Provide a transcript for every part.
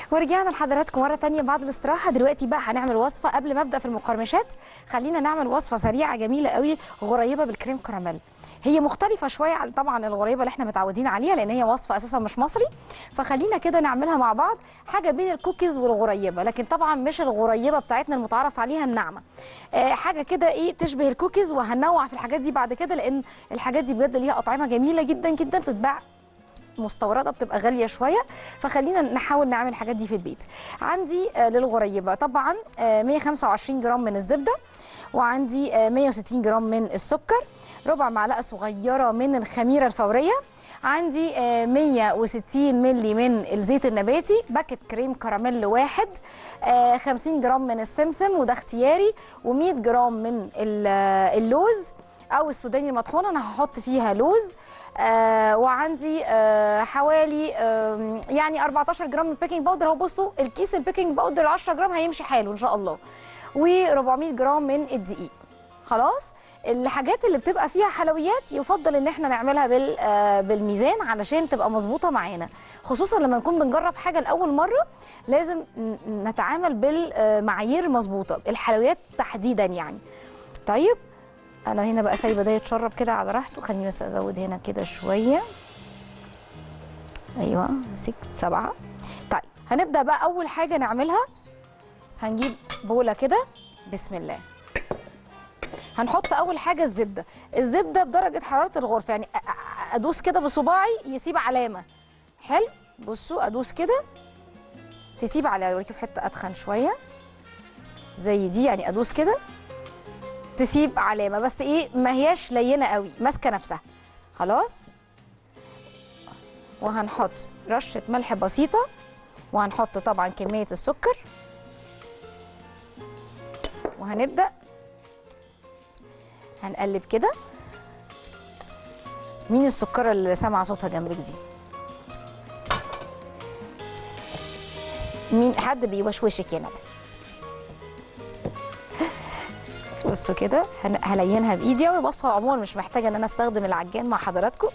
ورجعنا لحضراتكم مره تانية بعد الاستراحه دلوقتي بقى هنعمل وصفه قبل ما ابدا في المقرمشات خلينا نعمل وصفه سريعه جميله قوي غريبه بالكريم كراميل هي مختلفة شوية عن طبعا الغريبة اللي احنا متعودين عليها لأن هي وصفة أساسا مش مصري فخلينا كده نعملها مع بعض حاجة بين الكوكيز والغريبة لكن طبعا مش الغريبة بتاعتنا المتعارف عليها الناعمة آه حاجة كده إيه تشبه الكوكيز وهنوع في الحاجات دي بعد كده لأن الحاجات دي بجد ليها أطعمة جميلة جدا جدا بتتباع مستورده بتبقى غاليه شويه فخلينا نحاول نعمل الحاجات دي في البيت عندي آه، للغريبه طبعا آه، 125 جرام من الزبده وعندي آه، 160 جرام من السكر ربع معلقه صغيره من الخميره الفوريه عندي آه، 160 ملي من الزيت النباتي باكت كريم كراميل واحد آه، 50 جرام من السمسم وده اختياري و100 جرام من ال- آه، اللوز او السوداني المطحونه انا هحط فيها لوز آه وعندي آه حوالي آه يعني 14 جرام من البيكنج باودر اهو بصوا الكيس البيكنج باودر 10 جرام هيمشي حاله ان شاء الله و400 جرام من الدقيق خلاص الحاجات اللي بتبقى فيها حلويات يفضل ان احنا نعملها بال آه بالميزان علشان تبقى مظبوطه معانا خصوصا لما نكون بنجرب حاجه لاول مره لازم ن- نتعامل بالمعايير مظبوطه الحلويات تحديدا يعني طيب انا هنا بقى سايبه ده يتشرب كده على راحته خليني بس ازود هنا كده شويه ايوه ست سبعه طيب هنبدا بقى اول حاجه نعملها هنجيب بوله كده بسم الله هنحط اول حاجه الزبده الزبده بدرجه حراره الغرفه يعني أ- أ- ادوس كده بصباعي يسيب علامه حلو بصوا ادوس كده تسيب علامه اوريكي في حته اتخن شويه زي دي يعني ادوس كده تسيب علامه بس ايه ما هياش لينه قوي ماسكه نفسها خلاص وهنحط رشه ملح بسيطه وهنحط طبعا كميه السكر وهنبدا هنقلب كده مين السكره اللي سامعه صوتها جنبك دي مين حد بيوشوشك يا ندى بصوا كده هن- هلينها بايدي قوي بصوا عموما مش محتاجه ان انا استخدم العجان مع حضراتكم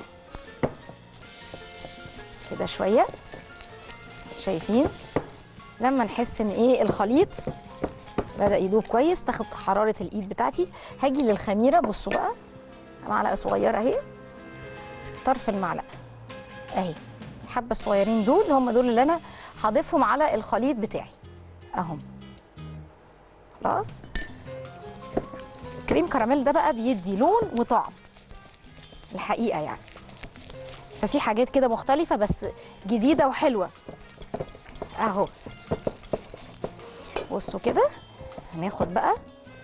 كده شويه شايفين لما نحس ان ايه الخليط بدا يدوب كويس تاخد حراره الايد بتاعتي هاجي للخميره بصوا بقى معلقه صغيره اهي طرف المعلقه اهي الحبه الصغيرين دول هم دول اللي انا هضيفهم على الخليط بتاعي اهم خلاص كريم كراميل ده بقى بيدي لون وطعم الحقيقه يعني ففي حاجات كده مختلفه بس جديده وحلوه اهو بصوا كده هناخد بقى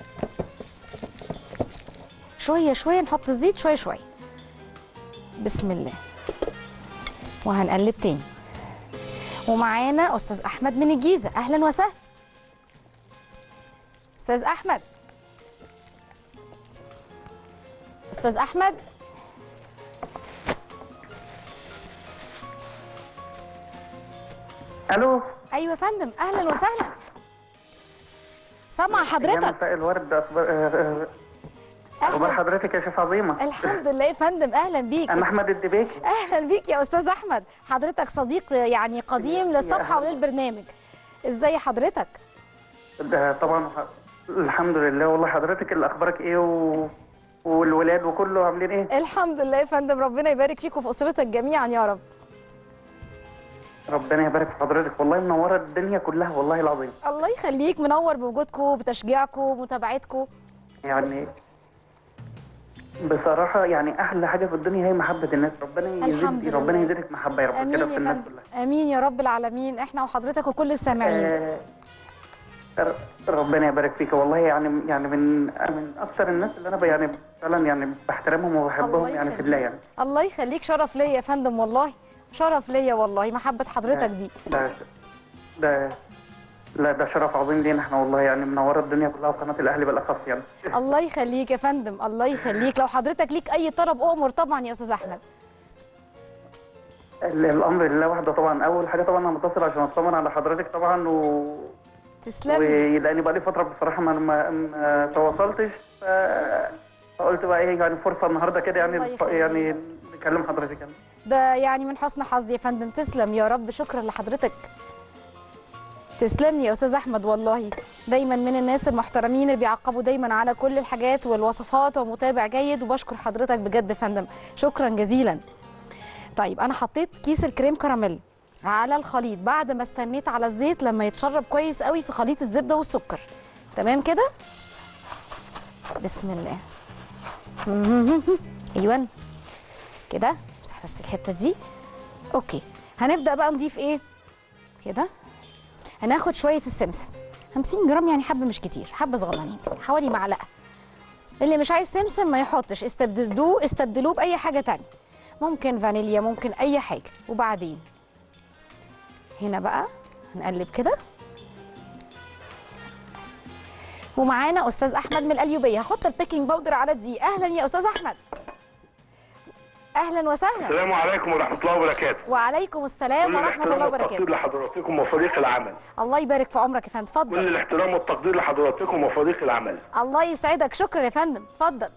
شويه شويه نحط الزيت شويه شويه بسم الله وهنقلب تاني ومعانا استاذ احمد من الجيزه اهلا وسهلا استاذ احمد استاذ احمد الو ايوه يا فندم اهلا وسهلا سامع يا حضرتك مساء الورد اخبار آه، آه، اخبار اهلا حضرتك يا شيخ عظيمه الحمد لله يا فندم اهلا بيك انا احمد الدبيكي اهلا بيك يا استاذ احمد حضرتك صديق يعني قديم يا للصفحه أهلا. وللبرنامج ازاي حضرتك ده طبعا الحمد لله والله حضرتك اللي اخبارك ايه و... والولاد وكله عاملين ايه الحمد لله يا فندم ربنا يبارك فيك وفي اسرتك جميعا يا رب ربنا يبارك في حضرتك والله منوره الدنيا كلها والله العظيم الله يخليك منور بوجودكم بتشجيعكم ومتابعتكم يعني بصراحة يعني أحلى حاجة في الدنيا هي محبة الناس ربنا الحمد يزيد ربنا لله. يزيدك محبة يا رب امين كده يا في الناس فندم كلها امين يا رب العالمين احنا وحضرتك وكل السامعين آه، ر- ربنا يبارك فيك والله يعني يعني من من اكثر الناس اللي انا ب- يعني فعلا يعني بحترمهم وبحبهم الله يعني في يخليك. الله يعني الله يخليك شرف ليا يا فندم والله شرف ليا والله محبه حضرتك دي ده ده لا ده شرف عظيم لينا احنا والله يعني منوره الدنيا كلها وقناه الاهلي بالاخص يعني الله يخليك يا فندم الله يخليك لو حضرتك ليك اي طلب اؤمر طبعا يا استاذ احمد ال- الامر لله وحده طبعا اول حاجه طبعا انا متصل عشان اطمن على حضرتك طبعا و تسلم ولاني بقى لي فتره بصراحه ما ما, ما تواصلتش ف... فقلت بقى ايه يعني فرصه النهارده كده الله يعني يخليك. يعني نكلم حضرتك يعني ده يعني من حسن حظي يا فندم تسلم يا رب شكرا لحضرتك تسلم لي يا استاذ احمد والله دايما من الناس المحترمين اللي بيعقبوا دايما على كل الحاجات والوصفات ومتابع جيد وبشكر حضرتك بجد يا فندم شكرا جزيلا طيب انا حطيت كيس الكريم كراميل على الخليط بعد ما استنيت على الزيت لما يتشرب كويس قوي في خليط الزبده والسكر تمام كده بسم الله ايوه كده امسح بس الحته دي اوكي هنبدا بقى نضيف ايه كده هناخد شويه السمسم 50 جرام يعني حبه مش كتير حبه صغننين حوالي معلقه اللي مش عايز سمسم ما يحطش استبدلوه استبدلوه باي حاجه تانية ممكن فانيليا ممكن اي حاجه وبعدين هنا بقى هنقلب كده ومعانا استاذ احمد من القليوبيه هحط البيكنج باودر على الدقيق اهلا يا استاذ احمد اهلا وسهلا السلام عليكم ورحمة الله وبركاته. وعليكم السلام كل ورحمه الاحترام الله والتقدير وبركاته لحضراتكم وفريق العمل. الله يبارك في عمرك يا فندم كل اتفضل الاحترام والتقدير لحضراتكم وفريق العمل. الله يسعدك شكرا يا فندم اتفضل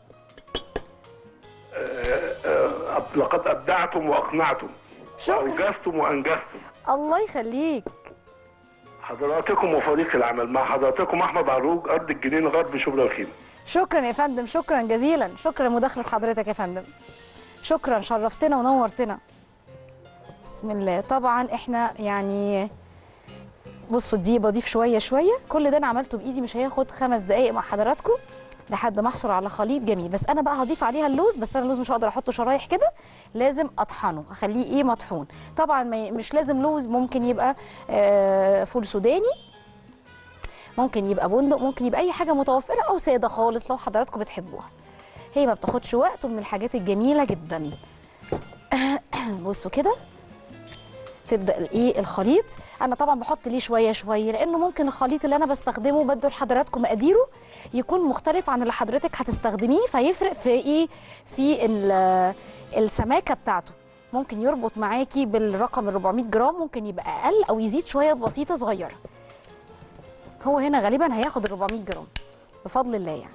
آه، لقد أبدعتم وأقنعتم. شكرا وأوجزتم وأنجزتم. الله يخليك حضراتكم وفريق العمل مع حضراتكم أحمد عروج أرض الجنين غرب شبرا الخيمة. شكرا يا فندم شكرا جزيلا شكرا لمداخله حضرتك يا فندم شكرا شرفتنا ونورتنا بسم الله طبعا احنا يعني بصوا دي بضيف شويه شويه كل ده انا عملته بايدي مش هياخد خمس دقائق مع حضراتكم لحد ما احصل على خليط جميل بس انا بقى هضيف عليها اللوز بس انا اللوز مش هقدر احطه شرايح كده لازم اطحنه اخليه ايه مطحون طبعا ما ي- مش لازم لوز ممكن يبقى آه، فول سوداني ممكن يبقى بندق ممكن يبقى اي حاجه متوفره او ساده خالص لو حضراتكم بتحبوها هي ما بتاخدش وقت ومن الحاجات الجميله جدا بصوا كده تبدا الايه الخليط انا طبعا بحط ليه شويه شويه لانه ممكن الخليط اللي انا بستخدمه بدي لحضراتكم مقاديره يكون مختلف عن اللي حضرتك هتستخدميه فيفرق في ايه في ال- السماكه بتاعته ممكن يربط معاكي بالرقم ال 400 جرام ممكن يبقى اقل او يزيد شويه بسيطه صغيره هو هنا غالبا هياخد ال 400 جرام بفضل الله يعني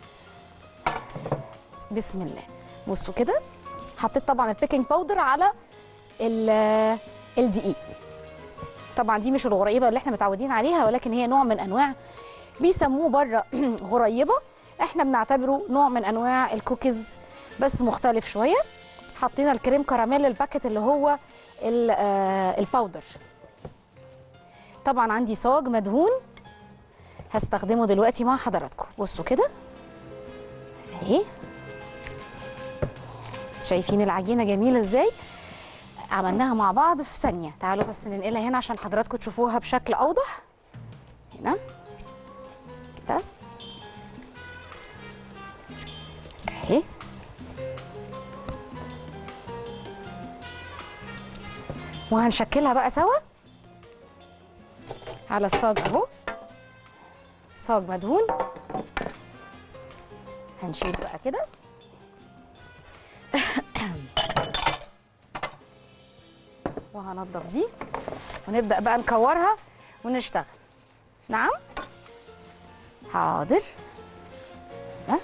بسم الله بصوا كده حطيت طبعا البيكنج باودر على ال- الدقيق طبعا دي مش الغريبه اللي احنا متعودين عليها ولكن هي نوع من انواع بيسموه بره غريبه احنا بنعتبره نوع من انواع الكوكيز بس مختلف شويه حطينا الكريم كراميل الباكت اللي هو ال- آه، الباودر طبعا عندي صاج مدهون هستخدمه دلوقتي مع حضراتكم بصوا كده اهي شايفين العجينه جميله ازاي عملناها مع بعض في ثانيه تعالوا بس ننقلها هنا عشان حضراتكم تشوفوها بشكل اوضح هنا كده اهي وهنشكلها بقى سوا على الصاج اهو صاج مدهون هنشيل بقى كده وهنضف دي ونبدأ بقى نكورها ونشتغل نعم حاضر ها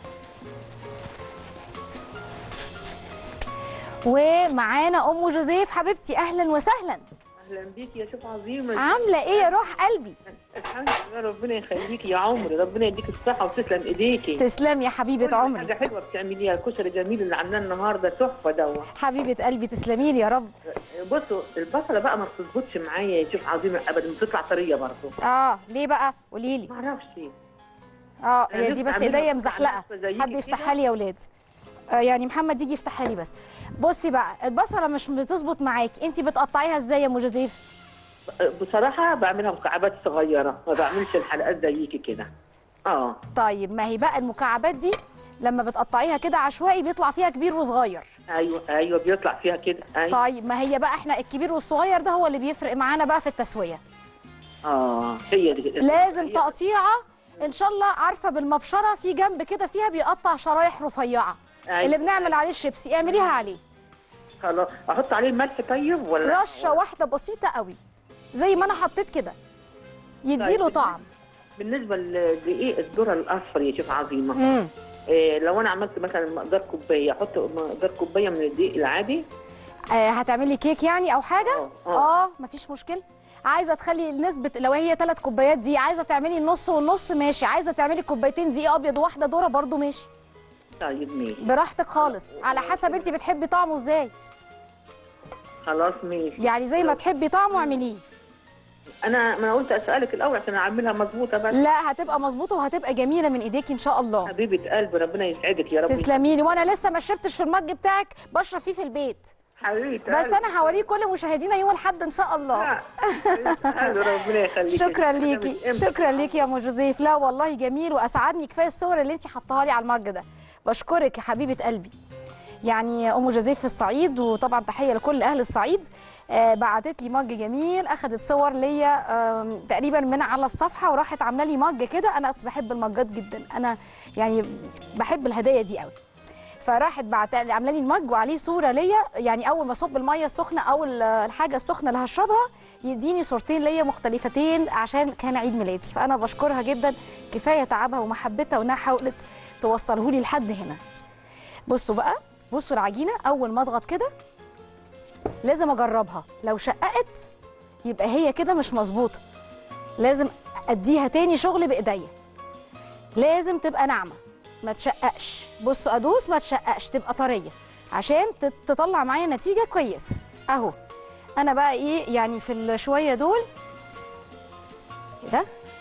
ومعانا ام جوزيف حبيبتي اهلا وسهلا اهلا بيك يا شيخ عظيمه عامله ايه يا روح قلبي الحمد لله ربنا يخليكي يا عمري ربنا يديك الصحه وتسلم ايديكي تسلمي يا حبيبه كل عمري حاجه حلوه بتعمليها الكشري الجميل اللي عاملاه النهارده تحفه دوت حبيبه قلبي تسلمي لي يا رب بصوا البصله بقى ما بتظبطش معايا يا شيخ عظيمه ابدا بتطلع طريه برضه اه ليه بقى قولي لي ما اعرفش اه أنا هي نفسي دي بس أعملها ايديا بس مزحلقه عارفة زيكي حد كده. يفتحها لي يا ولاد آه يعني محمد يجي يفتحها لي بس بصي بقى البصله مش بتظبط معاكي انت بتقطعيها ازاي يا ام جوزيف بصراحه بعملها مكعبات صغيره ما بعملش الحلقات زيكي كده اه طيب ما هي بقى المكعبات دي لما بتقطعيها كده عشوائي بيطلع فيها كبير وصغير ايوه ايوه بيطلع فيها كده ايوه طيب ما هي بقى احنا الكبير والصغير ده هو اللي بيفرق معانا بقى في التسويه اه هي دي لازم هي- تقطيعه ان شاء الله عارفه بالمبشره في جنب كده فيها بيقطع شرايح رفيعه أيوة. اللي بنعمل عليه الشيبسي اعمليها عليه خلاص احط عليه الملح طيب ولا رشه واحده بسيطه قوي زي ما انا حطيت كده يديله طيب. طعم بالنسبه لدقيق الذره الاصفر يا شيخ عظيمه امم إيه لو انا عملت مثلا مقدار كوبايه احط مقدار كوبايه من الدقيق العادي آه هتعملي كيك يعني او حاجه اه اه اه مفيش مشكله عايزه تخلي نسبه لو هي ثلاث كوبايات دي عايزه تعملي نص ونص ماشي عايزه تعملي كوبايتين دقيق ابيض وواحده ذره برضو ماشي طيب ماشي براحتك خالص على حسب انت بتحبي طعمه ازاي خلاص ماشي يعني زي ما تحبي طعمه اعمليه انا ما انا قلت اسالك الاول عشان اعملها مظبوطه بس لا هتبقى مظبوطه وهتبقى جميله من ايديكي ان شاء الله حبيبه قلبي ربنا يسعدك يا رب تسلمي لي وانا لسه ما شربتش في المج بتاعك بشرب فيه في البيت حبيبه بس انا هوريه كل مشاهدينا يوم الاحد ان شاء الله حلو ربنا يخليك شكرا ليكي شكرا ليكي يا ام جوزيف لا والله جميل واسعدني كفايه الصور اللي انت حطاها لي على المج ده بشكرك يا حبيبه قلبي يعني ام جوزيف في الصعيد وطبعا تحيه لكل اهل الصعيد آه بعتت لي مج جميل اخذت صور ليا آه تقريبا من على الصفحه وراحت عامله لي مج كده انا اصلا بحب المجات جدا انا يعني بحب الهدايا دي قوي فراحت بعت لي عامله لي المج وعليه صوره ليا يعني اول ما اصب الميه السخنه او ال- الحاجه السخنه اللي هشربها يديني صورتين ليا مختلفتين عشان كان عيد ميلادي فانا بشكرها جدا كفايه تعبها ومحبتها وانها حاولت توصله لي لحد هنا بصوا بقى بصوا العجينه اول ما اضغط كده لازم اجربها لو شققت يبقى هي كده مش مظبوطه لازم اديها تاني شغل بايديا لازم تبقى ناعمه ما تشققش بصوا ادوس ما تشققش تبقى طريه عشان تت- تطلع معايا نتيجه كويسه اهو انا بقى ايه يعني في الشويه دول كده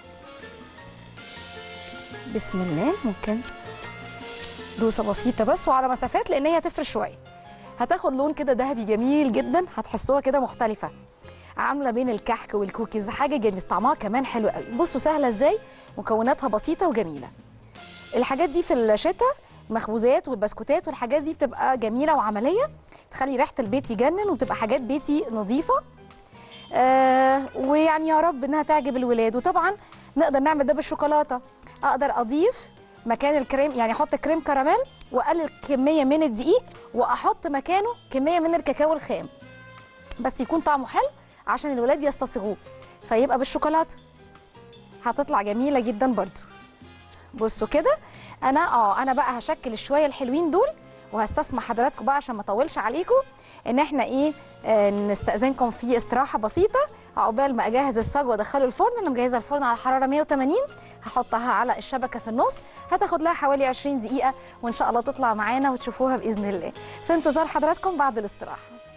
بسم الله ممكن دوسه بسيطه بس وعلى مسافات لان هي هتفرش شويه هتاخد لون كده ذهبي جميل جدا هتحسوها كده مختلفه عامله بين الكحك والكوكيز حاجه جميله طعمها كمان حلو قوي بصوا سهله ازاي مكوناتها بسيطه وجميله الحاجات دي في الشتاء المخبوزات والبسكوتات والحاجات دي بتبقى جميله وعمليه تخلي ريحه البيت يجنن وتبقى حاجات بيتي نظيفه آه ويعني يا رب انها تعجب الولاد وطبعا نقدر نعمل ده بالشوكولاته اقدر اضيف مكان الكريم يعني احط كريم كراميل واقلل كميه من الدقيق واحط مكانه كميه من الكاكاو الخام بس يكون طعمه حلو عشان الولاد يستصيغوه فيبقى بالشوكولاته هتطلع جميله جدا برضو بصوا كده انا اه انا بقى هشكل الشويه الحلوين دول وهستسمح حضراتكم بقى عشان ما اطولش عليكم ان احنا ايه آه نستاذنكم في استراحه بسيطه عقبال ما اجهز الصاج وادخله الفرن انا مجهزه الفرن على حراره 180 هحطها على الشبكه في النص هتاخد لها حوالي 20 دقيقه وان شاء الله تطلع معانا وتشوفوها باذن الله في انتظار حضراتكم بعد الاستراحه